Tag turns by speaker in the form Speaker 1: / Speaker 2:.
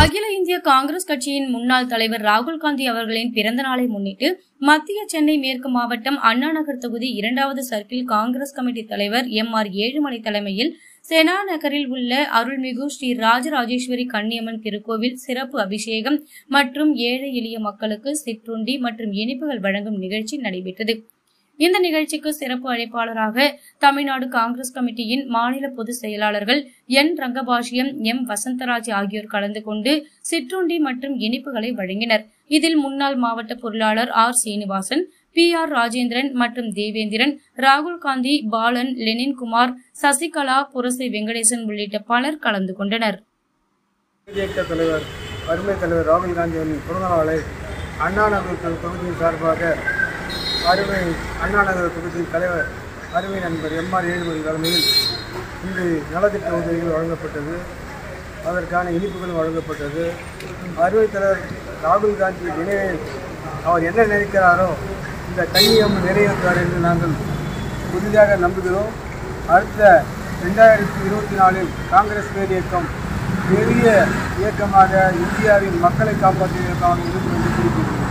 Speaker 1: அகில இந்திய காங்கிரஸ் கட்சியின் முன்னாள் தலைவர் ராகுல் காந்தி அவர்களின் பிறந்த நாளை முன்னிட்டு மத்திய சென்னை மேற்கு மாவட்டம் அண்ணா நகர் தொகுதி இரண்டாவது சர்க்கிள் காங்கிரஸ் கமிட்டி தலைவர் எம் ஆர் ஏழுமலை தலைமையில் செனா நகரில் உள்ள அருள்மிகு ஸ்ரீ ராஜராஜேஸ்வரி கன்னியம்மன் திருக்கோவில் சிறப்பு அபிஷேகம் மற்றும் ஏழை எளிய மக்களுக்கு சிற்றுண்டி மற்றும் இனிப்புகள் வழங்கும் நிகழ்ச்சி நடைபெற்றது இந்த நிகழ்ச்சிக்கு சிறப்பு அழைப்பாளராக தமிழ்நாடு காங்கிரஸ் கமிட்டியின் மாநில பொதுச் செயலாளர்கள் என் ரங்கபாஷ்யம் எம் வசந்தராஜ் ஆகியோர் கலந்து கொண்டு சிற்றுண்டி மற்றும் இனிப்புகளை வழங்கினர் இதில் முன்னாள் மாவட்ட பொருளாளர் R Srinivasan P R Rajendran மற்றும் தேவேந்திரன் ராகுல் காந்தி பாலன் லெனின் குமார் சசிகலா புரசை வெங்கடேசன் உள்ளிட்ட பலர் கலந்து கொண்டனர்
Speaker 2: இயக்க தலைவர் அருமை தலைவர் ராகுல் காந்தியின் பிறந்தநாளை அண்ணா நகர் தொ- தொகுதியின் சார்பாக அருமை அண்ணா நகர் தொகுதியின் தலைவர் அருமை நண்பர் எம்ஆர் ஏழுமணி தலைமையில் இன்று நலத்திட்ட உதவிகள் வழங்கப்பட்டது அதற்கான இனிப்புகள் வழங்கப்பட்டது அருமை தலைவர் ராகுல் காந்தி நினைவில் அவர் என்ன நினைக்கிறாரோ இந்த கன்னியம்மன் நிறைவேற்றுவார் என்று நாங்கள் உறுதியாக நம்புகிறோம் அடுத்த ரெண்டாயிரத்தி இருபத்தி நாலில் காங்கிரஸ் பேர் இயக்கம் பெரிய இயக்கமாக இந்தியாவின் மக்களை காப்பாற்றுவதற்காக இருக்கும் என்று குறிப்பிட்டுள்ளோம்